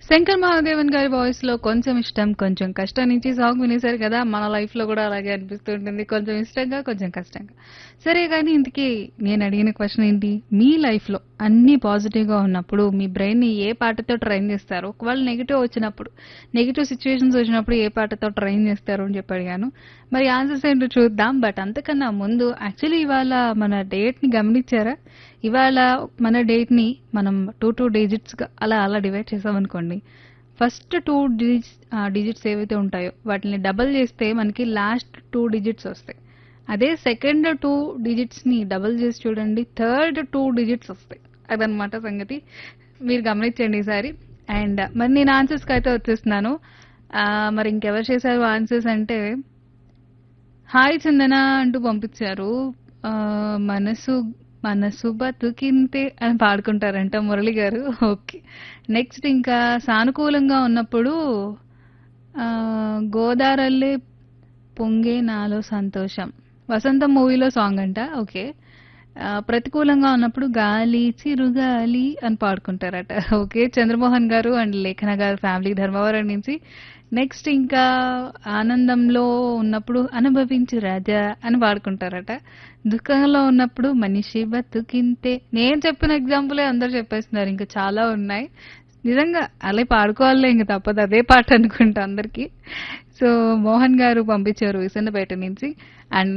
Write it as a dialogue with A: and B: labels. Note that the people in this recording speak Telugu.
A: శంకర్ మహాదేవన్ గారి వాయిస్ లో కొంచెం ఇష్టం కొంచెం కష్టం నుంచి సాంగ్ వినేశారు కదా మన లైఫ్ లో కూడా అలాగే అనిపిస్తుంటుంది కొంచెం ఇష్టంగా కొంచెం కష్టంగా సరే కానీ ఇంతకీ నేను అడిగిన క్వశ్చన్ ఏంటి మీ లైఫ్ లో అన్ని పాజిటివ్ గా ఉన్నప్పుడు మీ బ్రెయిన్ ని ఏ పాటతో ట్రైన్ చేస్తారు ఒకవేళ నెగిటివ్ వచ్చినప్పుడు నెగిటివ్ సిచ్యువేషన్స్ వచ్చినప్పుడు ఏ పాటతో ట్రైన్ చేస్తారు అని చెప్పి అడిగాను మరి ఆన్సర్స్ ఏంటో చూద్దాం బట్ అంతకన్నా ముందు యాక్చువల్లీ ఇవాళ మన డేట్ ని గమనించారా ఇవాళ మన డేట్ ని మనం టూ టూ డిజిట్స్ గా అలా అలా డివైడ్ చేసామనుకోండి ఫస్ట్ టూ డిజిట్స్ డిజిట్స్ ఏవైతే ఉంటాయో వాటిని డబల్ చేస్తే మనకి లాస్ట్ టూ డిజిట్స్ వస్తాయి అదే సెకండ్ టూ డిజిట్స్ ని డబల్ చేసి చూడండి థర్డ్ టూ డిజిట్స్ వస్తాయి అదనమాట సంగతి మీరు గమనించండి ఈసారి అండ్ మరి నేను ఆన్సర్స్కి అయితే వచ్చేస్తున్నాను ఆ, మరి ఇంకెవరు చేశారు ఆన్సర్స్ అంటే హాయ్ చందన అంటూ పంపించారు ఆ, మనసు మనసు బతుకింతే అని పాడుకుంటారంట మురళి గారు ఓకే నెక్స్ట్ ఇంకా సానుకూలంగా ఉన్నప్పుడు ఆ, గోదారల్లే పొంగే నాలో సంతోషం వసంతం మూవీలో సాంగ్ అంట ఓకే ఆ, ప్రతికూలంగా ఉన్నప్పుడు గాలి చిరుగాలి అని పాడుకుంటారట ఓకే చంద్రమోహన్ గారు అండ్ లేఖన గారు ఫ్యామిలీ ధర్మవరం నుంచి నెక్స్ట్ ఇంకా ఆనందంలో ఉన్నప్పుడు అనుభవించు రాజా అని పాడుకుంటారట దుఃఖంలో ఉన్నప్పుడు మనిషి బతుకింతే నేను చెప్పిన ఎగ్జాంపులే అందరు చెప్పేస్తున్నారు ఇంకా చాలా ఉన్నాయి నిజంగా అలా పాడుకోవాలే ఇంక తప్పదు అదే పాట అనుకుంటా అందరికి సో మోహన్ గారు పంపించారు విసన్నపేట నుంచి అండ్